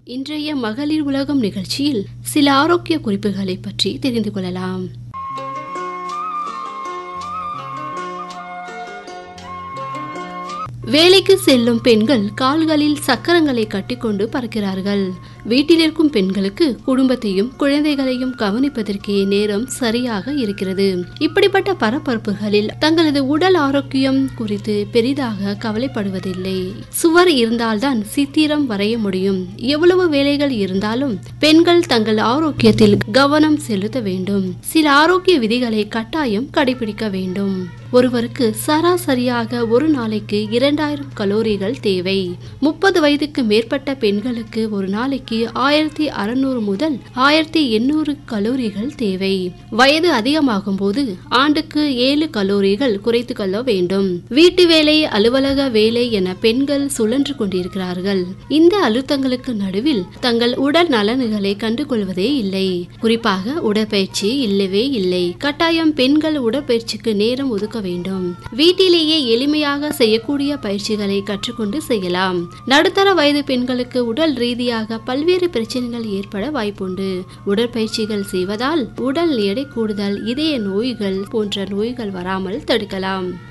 இன்றைய மகளிர் உலகம் நிகழ்ச்சியில் சில ஆரோக்கிய குறிப்புகளை பற்றி தெரிந்து கொள்ளலாம் வேலைக்கு செல்லும் பெண்கள் கால்களில் சக்கரங்களை கட்டிக்கொண்டு பறக்கிறார்கள் வீட்டில் இருக்கும் பெண்களுக்கு குடும்பத்தையும் குழந்தைகளையும் கவனிப்பதற்கே நேரம் சரியாக இருக்கிறது இப்படிப்பட்ட பரபரப்புகளில் தங்களது உடல் ஆரோக்கியம் குறித்து பெரிதாக கவலைப்படுவதில்லை சுவர் இருந்தால்தான் சித்திரம் வரைய முடியும் எவ்வளவு வேலைகள் இருந்தாலும் பெண்கள் தங்கள் ஆரோக்கியத்தில் கவனம் செலுத்த வேண்டும் சில ஆரோக்கிய விதிகளை கட்டாயம் கடைபிடிக்க வேண்டும் ஒருவருக்கு சராசரியாக ஒரு நாளைக்கு இரண்டாயிரம் கலோரிகள் தேவை முப்பது வயதுக்கு மேற்பட்ட பெண்களுக்கு ஒரு நாளைக்கு ஆயிரத்தி அறுநூறு முதல் ஆயிரத்தி எண்ணூறு கலோரிகள் தேவை வயது அதிகமாகும் போது ஆண்டுக்கு ஏழு கலோரிகள் குறைத்து கொள்ள வேண்டும் வீட்டு வேலை அலுவலக வேலை என பெண்கள் சுழன்று கொண்டிருக்கிறார்கள் இந்த அழுத்தங்களுக்கு நடுவில் தங்கள் உடல் நலன்களை கண்டுகொள்வதே இல்லை குறிப்பாக உடற்பயிற்சி இல்லவே இல்லை கட்டாயம் பெண்கள் உடற்பயிற்சிக்கு நேரம் ஒதுக்க வேண்டும் வீட்டிலேயே எளிமையாக செய்யக்கூடிய பயிற்சிகளை கற்றுக்கொண்டு செய்யலாம் நடுத்தர வயது பெண்களுக்கு உடல் ரீதியாக பல்வேறு பிரச்சனைகள் ஏற்பட வாய்ப்புண்டு உடற்பயிற்சிகள் செய்வதால் உடல் எடை கூடுதல் இதய நோய்கள் போன்ற நோய்கள் வராமல் தடுக்கலாம்